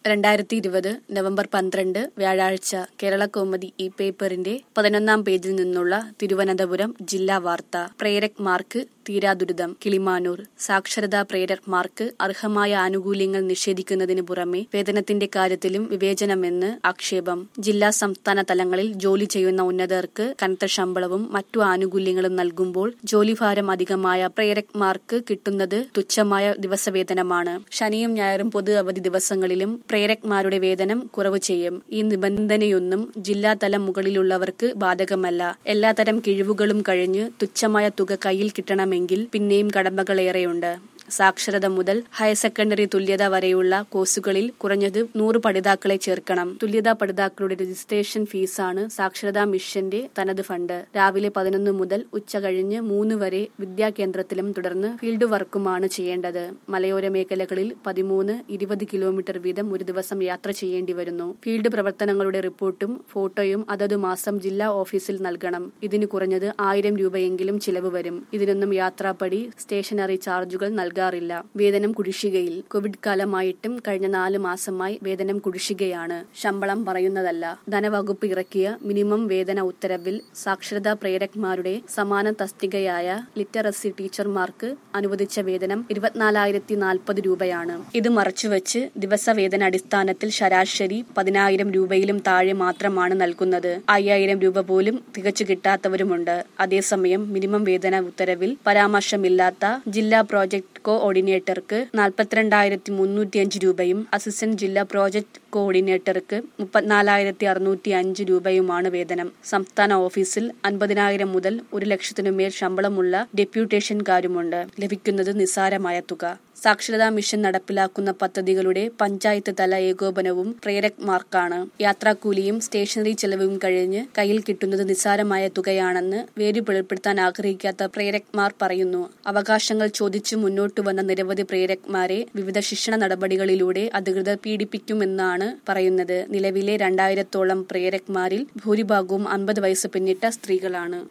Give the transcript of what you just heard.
രണ്ടായിരത്തി ഇരുപത് നവംബർ പന്ത്രണ്ട് വ്യാഴാഴ്ച കേരള കൗമുദി ഈ പേപ്പറിന്റെ പതിനൊന്നാം പേജിൽ നിന്നുള്ള തിരുവനന്തപുരം ജില്ലാ വാർത്ത പ്രേരക് മാർക്ക് തീരാദുരിതം കിളിമാനൂർ സാക്ഷരതാ പ്രേരക് മാർക്ക് അർഹമായ ആനുകൂല്യങ്ങൾ നിഷേധിക്കുന്നതിന് പുറമെ വേതനത്തിന്റെ കാര്യത്തിലും വിവേചനമെന്ന് ആക്ഷേപം ജില്ലാ സംസ്ഥാന തലങ്ങളിൽ ജോലി ചെയ്യുന്ന ഉന്നതർക്ക് കനത്ത ശമ്പളവും മറ്റു ആനുകൂല്യങ്ങളും നൽകുമ്പോൾ ജോലിഭാരം അധികമായ പ്രേരക് മാർക്ക് കിട്ടുന്നത് തുച്ഛമായ ദിവസവേതനമാണ് ശനിയും ഞായറും പൊതു അവധി ദിവസങ്ങളിലും പ്രേരക്മാരുടെ വേതനം കുറവ് ചെയ്യും ഈ നിബന്ധനയൊന്നും ജില്ലാതലം മുകളിലുള്ളവർക്ക് ബാധകമല്ല എല്ലാത്തരം കിഴിവുകളും കഴിഞ്ഞ് തുച്ഛമായ തുക കയ്യിൽ കിട്ടണമെങ്കിൽ പിന്നെയും കടമ്പകളേറെയുണ്ട് സാക്ഷരത മുതൽ ഹയർ സെക്കൻഡറി തുല്യത വരെയുള്ള കോഴ്സുകളിൽ കുറഞ്ഞത് നൂറ് പഠിതാക്കളെ ചേർക്കണം തുല്യതാ പഠിതാക്കളുടെ രജിസ്ട്രേഷൻ ഫീസാണ് സാക്ഷരതാ മിഷന്റെ തനത് ഫണ്ട് രാവിലെ പതിനൊന്ന് മുതൽ ഉച്ച കഴിഞ്ഞ് മൂന്ന് വരെ വിദ്യാകേന്ദ്രത്തിലും തുടർന്ന് ഫീൽഡ് വർക്കുമാണ് ചെയ്യേണ്ടത് മലയോര മേഖലകളിൽ പതിമൂന്ന് ഇരുപത് കിലോമീറ്റർ വീതം ഒരു ദിവസം യാത്ര ചെയ്യേണ്ടി വരുന്നു ഫീൽഡ് പ്രവർത്തനങ്ങളുടെ റിപ്പോർട്ടും ഫോട്ടോയും അതത് മാസം ജില്ലാ ഓഫീസിൽ നൽകണം ഇതിന് കുറഞ്ഞത് ആയിരം രൂപയെങ്കിലും ചിലവ് വരും ഇതിനൊന്നും യാത്രാപ്പടി സ്റ്റേഷനറി ചാർജുകൾ നൽകാം നൽകാറില്ല വേതനം കുടിശ്ശികയിൽ കോവിഡ് കാലമായിട്ടും കഴിഞ്ഞ നാല് മാസമായി വേതനം കുടിശ്ശികയാണ് ശമ്പളം പറയുന്നതല്ല ധനവകുപ്പ് ഇറക്കിയ മിനിമം വേതന ഉത്തരവിൽ സാക്ഷരതാ പ്രേരക്മാരുടെ സമാന തസ്തികയായ ലിറ്ററസി ടീച്ചർമാർക്ക് അനുവദിച്ച വേതനം ഇരുപത്തിനാലായിരത്തി നാൽപ്പത് രൂപയാണ് ഇത് മറച്ചുവെച്ച് ദിവസവേതന അടിസ്ഥാനത്തിൽ ശരാശരി പതിനായിരം രൂപയിലും താഴെ മാത്രമാണ് നൽകുന്നത് അയ്യായിരം രൂപ പോലും തികച്ചു കിട്ടാത്തവരുമുണ്ട് അതേസമയം മിനിമം വേതന ഉത്തരവിൽ പരാമർശമില്ലാത്ത ജില്ലാ പ്രോജക്ട് കോഓർഡിനേറ്റർക്ക് നാൽപ്പത്തിരണ്ടായിരത്തി മുന്നൂറ്റിയഞ്ച് രൂപയും അസിസ്റ്റന്റ് ജില്ലാ പ്രോജക്ട് കോഓർഡിനേറ്റർക്ക് മുപ്പത്തിനാലായിരത്തി അറുന്നൂറ്റി അഞ്ച് രൂപയുമാണ് വേതനം സംസ്ഥാന ഓഫീസിൽ അൻപതിനായിരം മുതൽ ഒരു ലക്ഷത്തിനുമേൽ ശമ്പളമുള്ള ഡെപ്യൂട്ടേഷൻകാരുമുണ്ട് ലഭിക്കുന്നത് നിസ്സാരമായ തുക സാക്ഷരതാ മിഷൻ നടപ്പിലാക്കുന്ന പദ്ധതികളുടെ പഞ്ചായത്ത് തല ഏകോപനവും പ്രേരക് മാർക്കാണ് യാത്രാക്കൂലിയും സ്റ്റേഷനറി ചെലവും കഴിഞ്ഞ് കയ്യിൽ കിട്ടുന്നത് നിസ്സാരമായ തുകയാണെന്ന് വേരുപെടുത്താൻ ആഗ്രഹിക്കാത്ത പ്രേരക്മാർ പറയുന്നു അവകാശങ്ങൾ ചോദിച്ചു മുന്നോട്ട് വന്ന നിരവധി പ്രേരക്മാരെ വിവിധ ശിക്ഷണ നടപടികളിലൂടെ അധികൃതർ പീഡിപ്പിക്കുമെന്നാണ് പറയുന്നത് നിലവിലെ രണ്ടായിരത്തോളം പ്രേരക്മാരിൽ ഭൂരിഭാഗവും അൻപത് വയസ്സ് പിന്നിട്ട സ്ത്രീകളാണ്